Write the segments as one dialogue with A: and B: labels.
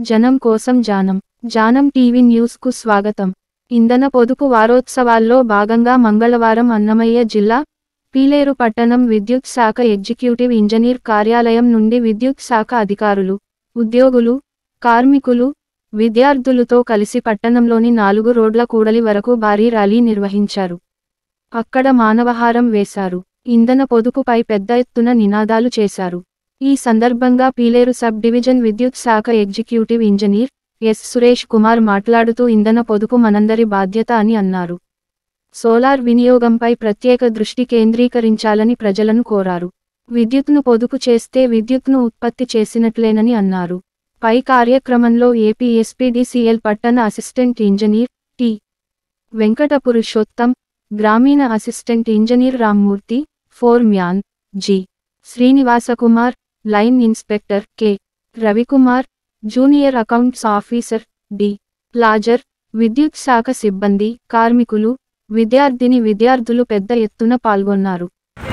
A: జనం కోసం జానం జానం TV news కు స్వాగతం ఇంధన పొదుపు వారోత్సవాల్లో భాగంగా మంగళవారం అన్నమయ్య జిల్లా పీలేరు పట్టణం విద్యుత్ శాఖ ఎగ్జిక్యూటివ్ ఇంజనీర్ కార్యాలయం నుండి విద్యుత్ శాఖ అధికారులు ఉద్యోగులు కార్మికులు విద్యార్థులతో కలిసి పట్టణంలోని నాలుగు రోడ్ల కూడలి వరకు భారీ ర్యాలీ నిర్వహించారు అక్కడ మానవహారం వేశారు ఇంధన పొదుపుపై పెద్ద ఎత్తున నినాదాలు చేశారు ఈ సందర్భంగా పీలేరు సబ్ డివిజన్ విద్యుత్ శాఖ executive engineer S Suresh Kumar మాట్లాడుతూ ఇంధన పొదుపు మనందరి బాధ్యత అని అన్నారు సోలార్ వినియోగంపై ప్రత్యేక దృష్టి కేంద్రీకరించాలని ప్రజలను కోరారు విద్యుత్ను పొదుపు చేస్తే విద్యుత్ను ఉత్పత్తి చేసినట్లేనని అన్నారు పై కార్యక్రమంలో ఏపీ ఎస్పీడీసీఎల్ పట్టణ assistant engineer T Venkata Purushottam గ్రామీణ assistant engineer Rammurthy foreman G Srinivasakumar line inspector K Ravikumar junior accounts officer D Lazar విద్యుత్ శాఖ సిబ్బంది కార్మికులు విద్యార్థిని విద్యార్థులు పెద్ద ఎత్తున పాల్గొన్నారు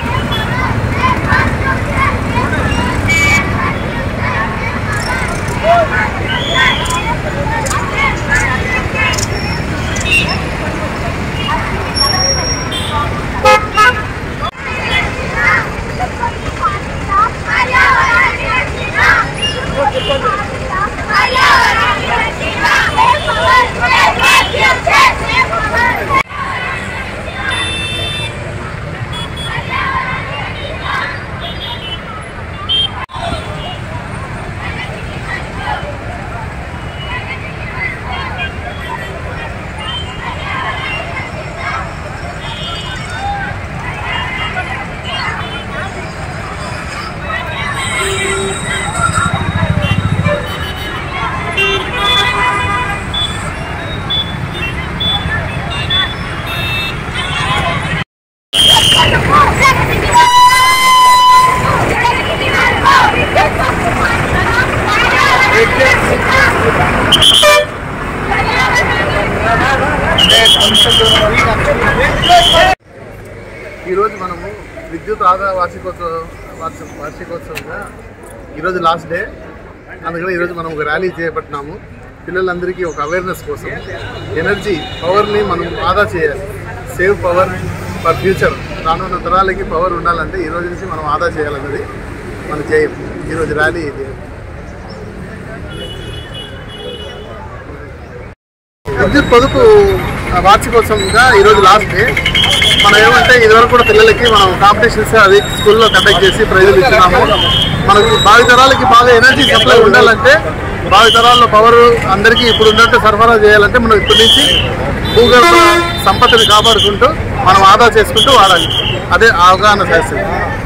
B: ఈరోజు మనము విద్యుత్ ఆదా వార్షికోత్సవ వార్ష వార్షికోత్సవంగా ఈరోజు లాస్ట్ డే అందుకని ఈరోజు మనం ఒక ర్యాలీ చేపట్టినాము పిల్లలందరికీ ఒక అవేర్నెస్ కోసం ఎనర్జీ పవర్ని మనం ఆదా చేయాలి సేవ్ పవర్ ఫర్ ఫ్యూచర్ రానున్న తరాలకి పవర్ ఉండాలంటే ఈ రోజు నుంచి మనం ఆదా చేయాలన్నది మన ధ్యేయం ఈరోజు ర్యాలీ ఇది విద్యుత్ పొదుపు వార్షికోత్సవంగా ఈరోజు లాస్ట్ డే మనం ఏమంటే ఇదివరకు కూడా పిల్లలకి మనం కాంపిటీషన్స్ అది స్కూల్లో కండక్ట్ చేసి ప్రైజులు ఇస్తున్నాము మనకు భావితరాలకి బాగా ఎనర్జీ సప్లై ఉండాలంటే భావితరాల్లో పవర్ అందరికీ ఇప్పుడు ఉన్నట్టు సరఫరా చేయాలంటే మనం ఇప్పటి నుంచి భూగర్భ సంపత్తిని కాపాడుకుంటూ మనం ఆదా చేసుకుంటూ వాడాలి అదే అవగాహన శాస్త్రం